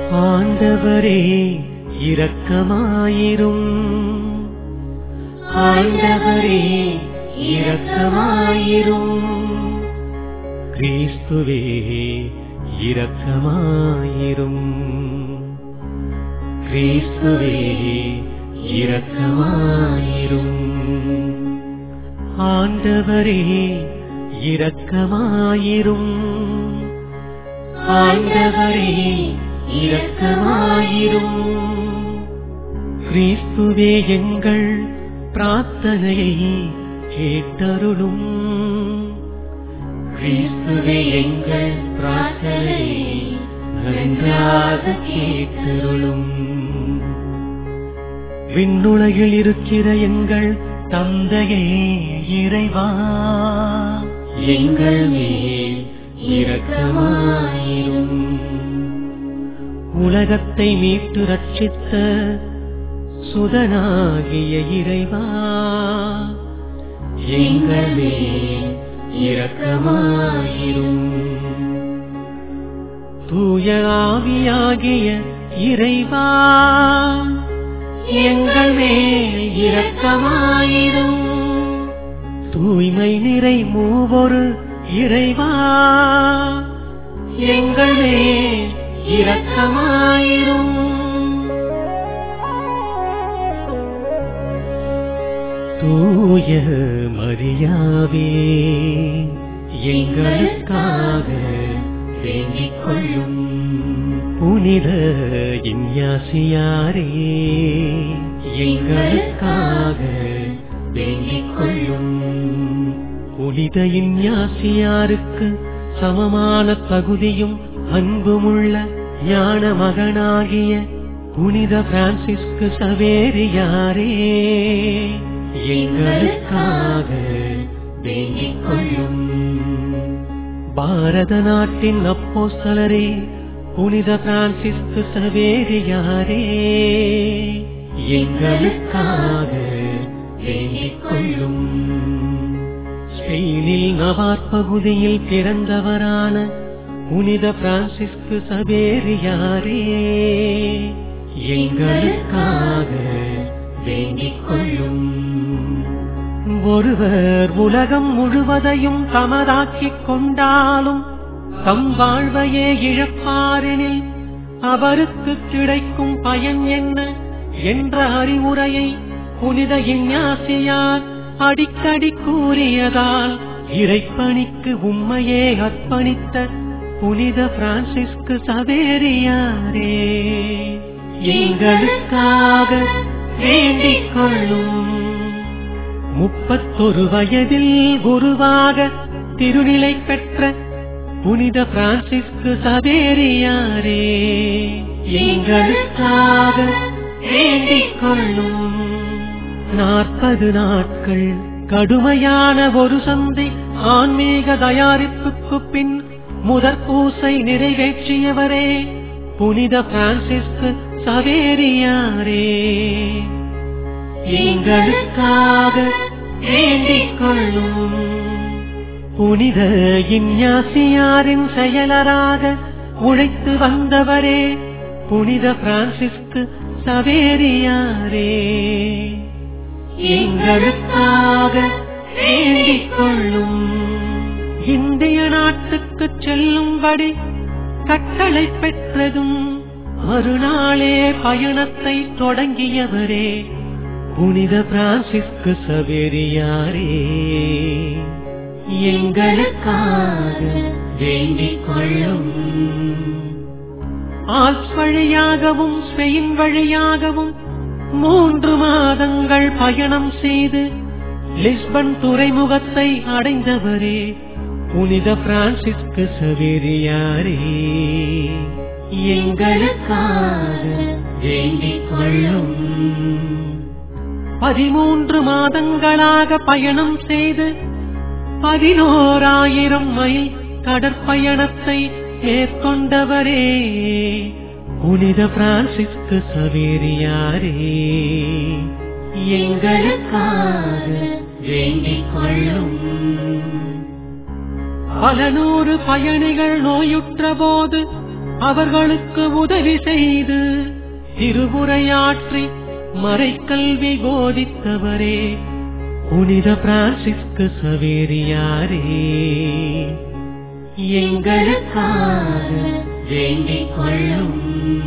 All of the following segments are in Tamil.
ஆண்டவரே இரக்கமாயிரும் ஆண்டவரே இரக்கமாயிரும் கிறிஸ்துவே இரக்கமாயிரும் கிறிஸ்துவே இரக்கமாயிரும் ஆண்டவரே இரக்கமாயிரும் ஆண்டவரே இரக்கமாயிரும் கிறிஸ்துவே எங்கள் பிரார்த்தனையை கேட்டருளும் கிறிஸ்துவே எங்கள் பிரார்த்தனையை நன்றாக கேட்டருளும் விண்ணுலகில் இருக்கிற எங்கள் தந்தையே இறைவா எங்கள் மேல் இரக்கமாயிரும் உலகத்தை மீட்டு ரட்சித்த சுதனாகிய இறைவா எங்கள் மேல் இரக்கமாயிரும் தூய ஆவியாகிய இறைவா எங்கள் மேல் இரக்கமாயிரும் தூய்மை நிறை மூவொரு இறைவா எங்கள் மேல் இரக்கமாயிரும் தூய மரியாவே எங்களுக்காக வேண்டிக் கொள்ளும் புனித இஞ்ஞாசியாரே எங்களுக்காக வேண்டிக் கொள்ளும் புனித இஞ்ஞாசியாருக்கு சமமான தகுதியும் அன்புமுள்ள ஞான மகனாகிய புனித பிரான்சிஸ்கு சவேரியாரே எங்களுக்காக வேண்டிக் கொள்ளும் பாரத நாட்டின் அப்போஸ்தலரே புனித பிரான்சிஸ்கு சவேரியாரே எங்களுக்காக வேண்டிக் கொள்ளும் ஸ்பெயினில் நவார் பகுதியில் பிறந்தவரான புனித பிரான்சிஸ்கு சவேரியாரே எங்களுக்காக வேண்டிக் கொள்ளும் ஒருவர் உலகம் முழுவதையும் தமதாக்கிக் கொண்டாலும் தம் வாழ்வையே இழப்பாரெனில் அவருக்கு கிடைக்கும் பயன் என்ன என்ற அறிவுரையை புனித இஞ்ஞாசியார் அடிக்கடி கூறியதால் இறைப்பணிக்கு உண்மையே அர்ப்பணித்த புனித பிரான்சிஸ்கு சவேரியாரே எங்களுக்காக வேண்டிக் கொள்ளும் முப்பத்தொரு வயதில் குருவாக திருநிலை பெற்ற புனித பிரான்சிஸ்கு சவேரியாரே எங்களுக்காக வேண்டிக் கொள்ளும் நாற்பது நாட்கள் கடுமையான ஒரு சந்தை ஆன்மீக தயாரிப்புக்கு பின் முதற் பூசை நிறைவேற்றியவரே புனித பிரான்சிஸ்கு சவேரியாரே எங்களுக்காக வேண்டிக் கொள்ளும் புனித இஞ்ஞாசியாரின் செயலராக உழைத்து வந்தவரே புனித பிரான்சிஸ்கு சவேரியாரே எங்களுக்காக வேண்டிக் கொள்ளும் இந்திய நாட்டுக்கு செல்லும்படி கட்டளை பெற்றதும் மறுநாளே பயணத்தை தொடங்கியவரே புனித பிரான்சிஸ்கு சவேரியாரே எங்களுக்காக வேண்டிக் கொள்ளும் ஆல்ஸ் வழியாகவும் ஸ்பெயின் வழியாகவும் மூன்று மாதங்கள் பயணம் செய்து லிஸ்பன் துறைமுகத்தை அடைந்தவரே புனித பிரான்சிஸ்கு சவேரியாரே எங்களுக்காக வேண்டிக் கொள்ளும் பதிமூன்று மாதங்களாக பயணம் செய்து பதினோராயிரம் மைல் கடற்பயணத்தை மேற்கொண்டவரே புனித பிரான்சிஸ்கு சவேரியாரே எங்களுக்காக வேண்டிக் கொள்ளும் பல நூறு பயணிகள் நோயுற்ற போது அவர்களுக்கு உதவி செய்து திருவுரையாற்றி மறைக்கல்வி போதித்தவரே புனித பிரான்சிஸ்கு சவேரியாரே எங்களுக்காக வேண்டிக் கொள்ளும்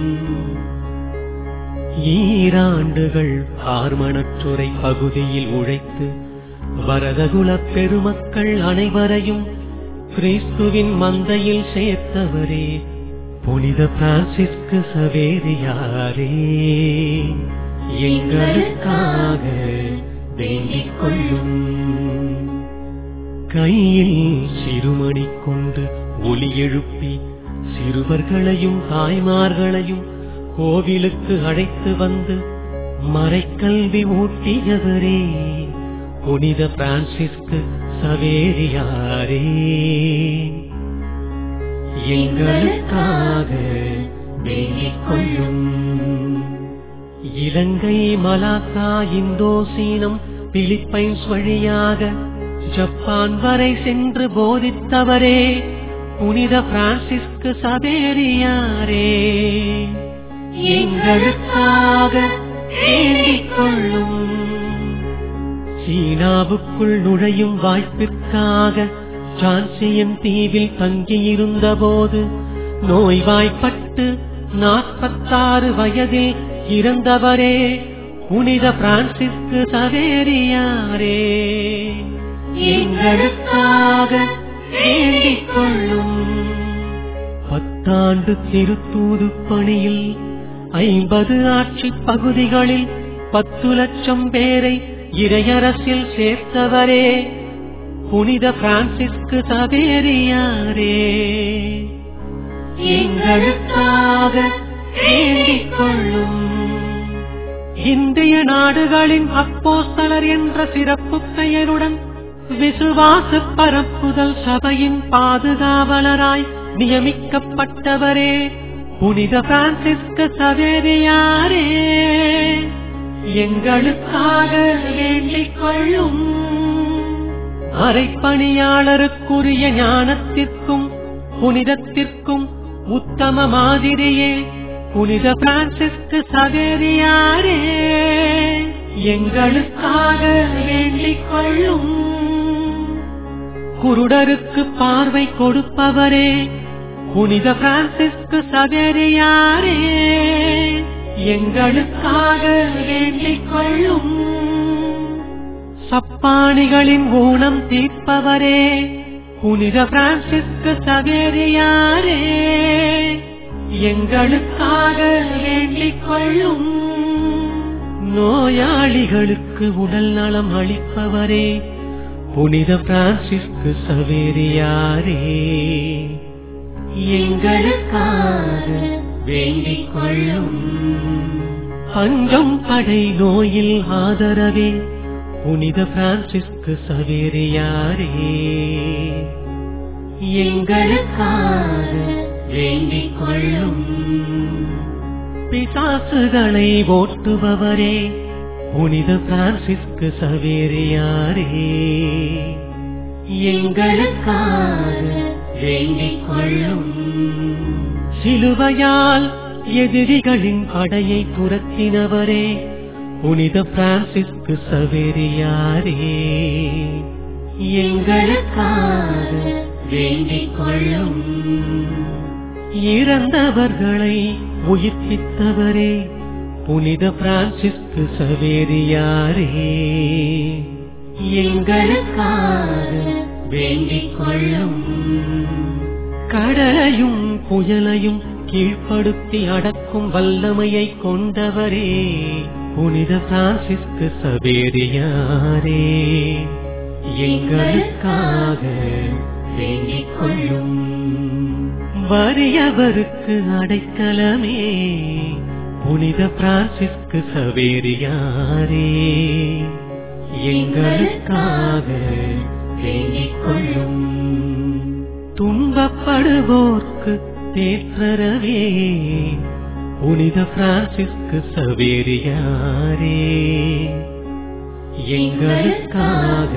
ஈராண்டுகள் பார்மணற்றுறை பகுதியில் உழைத்து வரதகுலப் பெருமக்கள் அனைவரையும் கிறிஸ்துவின் மந்தையில் சேர்த்தவரே புனித பிரான்சிஸ்கு சவேரியாரே எங்களுக்காக வேண்டிக் கொள்ளும் கையில் சிறுமணி கொண்டு ஒலி எழுப்பி சிறுவர்களையும் தாய்மார்களையும் கோவிலுக்கு அழைத்து வந்து மறைக்கல்வி ஊட்டியவரே புனித பிரான்சிஸ்கு சவேரியாரே எங்களுக்காக வேண்டிக் கொள்ளும் இலங்கை மலாக்கா இந்தோசீனம் பிலிப்பைன்ஸ் வழியாக ஜப்பான் வரை சென்று போதித்தவரே புனித பிரான்சிஸ்கு சவேரியாரே எங்களுக்காக வேண்டிக் கொள்ளும் சீனாவுக்குள் நுழையும் வாய்ப்பிற்காக ஜான்சியன் தீவில் தங்கியிருந்த போது நோய்வாய்ப்பட்டு நாற்பத்தாறு வயதில் இறந்தவரே புனித பிரான்சிஸ்கு சவேரியாரே எங்களுக்காக வேண்டிக் கொள்ளும் பத்தாண்டு திருத்தூது பணியில் ஐம்பது ஆட்சி பகுதிகளில் பத்து லட்சம் பேரை இறையரசில் சேர்த்தவரே புனித பிரான்சிஸ்கு சவேரியாரே எங்களுக்காக வேண்டிக் கொள்ளும் இந்திய நாடுகளின் அப்போஸ்தலர் என்ற சிறப்பு பெயருடன் விசுவாச பரப்புதல் சபையின் பாதுகாவலராய் நியமிக்கப்பட்டவரே புனித பிரான்சிஸ்கு சவேரியாரே எங்களுக்காக வேண்டிக் கொள்ளும் அரைப்பணியாளருக்குரிய ஞானத்திற்கும் புனிதத்திற்கும் உத்தம மாதிரியே புனித பிரான்சிஸ்கு சவேரியாரே எங்களுக்காக வேண்டிக் கொள்ளும் குருடருக்கு பார்வை கொடுப்பவரே புனித பிரான்சிஸ்கு சவேரியாரே எங்களுக்காக வேண்டிக் கொள்ளும் சப்பானிகளின் ஊனம் தீர்ப்பவரே புனித பிரான்சிஸ்கு சவேரியாரே எங்களுக்காக வேண்டிக் கொள்ளும் நோயாளிகளுக்கு உடல் நலம் அளிப்பவரே புனித பிரான்சிஸ்கு சவேரியாரே எங்களுக்காக வேண்டிக் கொள்ளும் பஞ்சம் படை நோயில் ஆதரவே புனித பிரான்சிஸ்கு சவேரியாரே எங்களுக்காக வேண்டிக் கொள்ளும் பிசாசுகளை ஓட்டுபவரே புனித பிரான்சிஸ்கு சவேரியாரே எங்களுக்காக வேண்டிக் கொள்ளும் சிலுவையால் எதிரிகளின் படையை துரத்தினவரே புனித பிரான்சிஸ்கு சவேரியாரே எங்களுக்காக வேண்டிக் கொள்ளும் இறந்தவர்களை உயிர்ப்பித்தவரே புனித பிரான்சிஸ்கு சவேரியாரே எங்களுக்காக வேண்டிக் கொள்ளும் கடலையும் புயலையும் கீழ்ப்படுத்தி அடக்கும் வல்லமையை கொண்டவரே புனித பிரான்சிஸ்கு சவேரியாரே எங்களுக்காக வேண்டிக் கொள்ளும் வறியவருக்கு அடைக்கலமே புனித பிரான்சிஸ்கு சவேரியாரே எங்களுக்காக வேண்டிக் கொள்ளும் துன்பப்படுவோர்க்கு தேற்றரவே புனித பிரான்சிஸ்கு சவேரியாரே எங்களுக்காக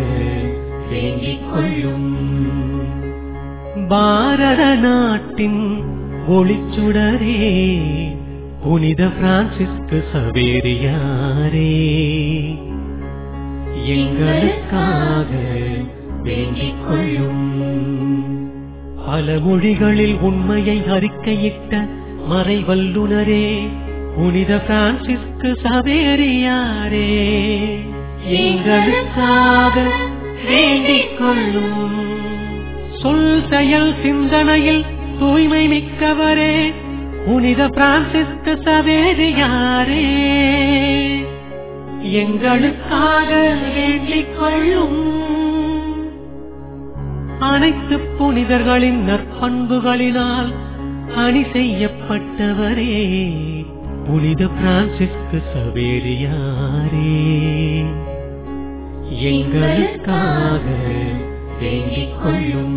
வேண்டிக் கொள்ளும் பாரத நாட்டின் ஒளிச்சுடரே புனித பிரான்சிஸ்கு சவேரியாரே எங்களுக்காக வேண்டிக் கொள்ளும் பல மொழிகளில் உண்மையை அறிக்கையிட்ட மறைவல்லுனரே புனித பிரான்சிஸ்கு சவேரியாரே எங்களுக்காக வேண்டிக் கொள்ளும் சொல் செயல் சிந்தனையில் தூய்மை மிக்கவரே புனித பிரான்சிஸ்கு சவேரியாரே எங்களுக்காக வேண்டிக் கொள்ளும் அனைத்து புனிதர்களின் நற்பண்புகளினால் அணி செய்யப்பட்டவரே புனித பிரான்சிஸ்கு சவேரியாரே எங்களுக்காக வேண்டிக் கொள்ளும்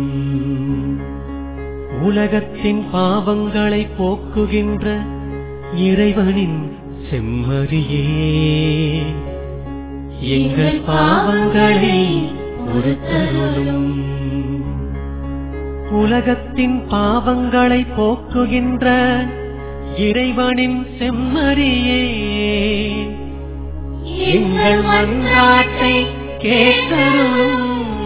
உலகத்தின் பாவங்களை போக்குகின்ற இறைவனின் செம்மறியே எங்கள் பாவங்களை பொறுத்தருளும் உலகத்தின் பாவங்களை போக்குகின்ற இறைவனின் செம்மறியே எங்கள் மன்றாட்டை கேட்டருளும்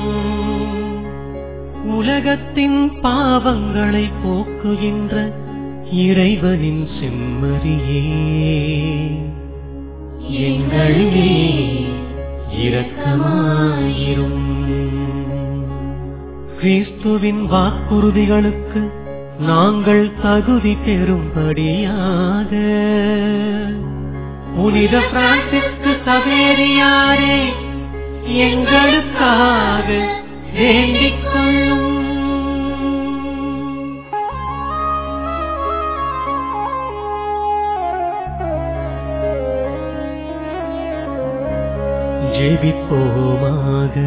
உலகத்தின் பாவங்களை போக்குகின்ற இறைவனின் செம்மறியே எங்கள் மேல் இரக்கமாயிரும் கிறிஸ்துவின் வாக்குறுதிகளுக்கு நாங்கள் தகுதி பெறும்படியாக புனித பிரான்சிஸ்கு சவேரியாரே எங்களுக்காக வேண்டிக் கொள்ளும் ஜெபிப்போமாக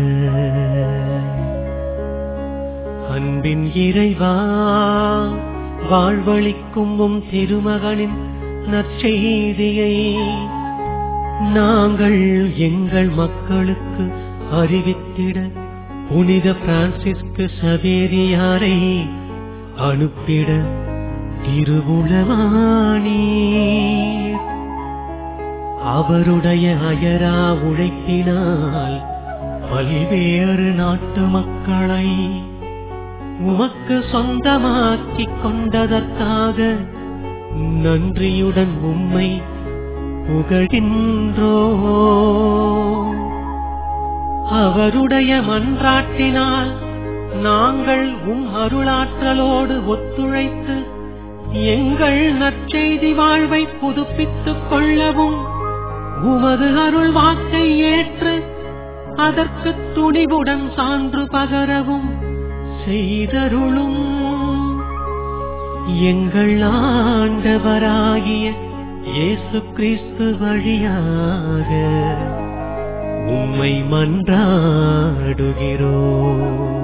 அன்பின் இறைவா வாழ்வழிக்கும் உம் திருமகனின் நற்செய்தியை நாங்கள் எங்கள் மக்களுக்கு அறிவித்திட புனித பிரான்சிஸ்கு சவேரியாரை அனுப்பிட திருவுளவானீர் அவருடைய அயரா உழைப்பினால் பல்வேறு நாட்டு மக்களை உமக்கு சொந்தமாக்கிக் கொண்டதற்காக நன்றியுடன் உம்மை புகழ்கின்றோ அவருடைய மன்றாட்டினால் நாங்கள் உம் அருளாற்றலோடு ஒத்துழைத்து எங்கள் நற்செய்தி வாழ்வை புதுப்பித்துக் கொள்ளவும் உமது அருள் வாக்கை ஏற்று அதற்கு துணிவுடன் சான்று பகரவும் செய்தருளும் எங்கள் ஆண்டவராகிய இயேசு கிறிஸ்து வழியாக உம்மை மன்றாடுகிறோம்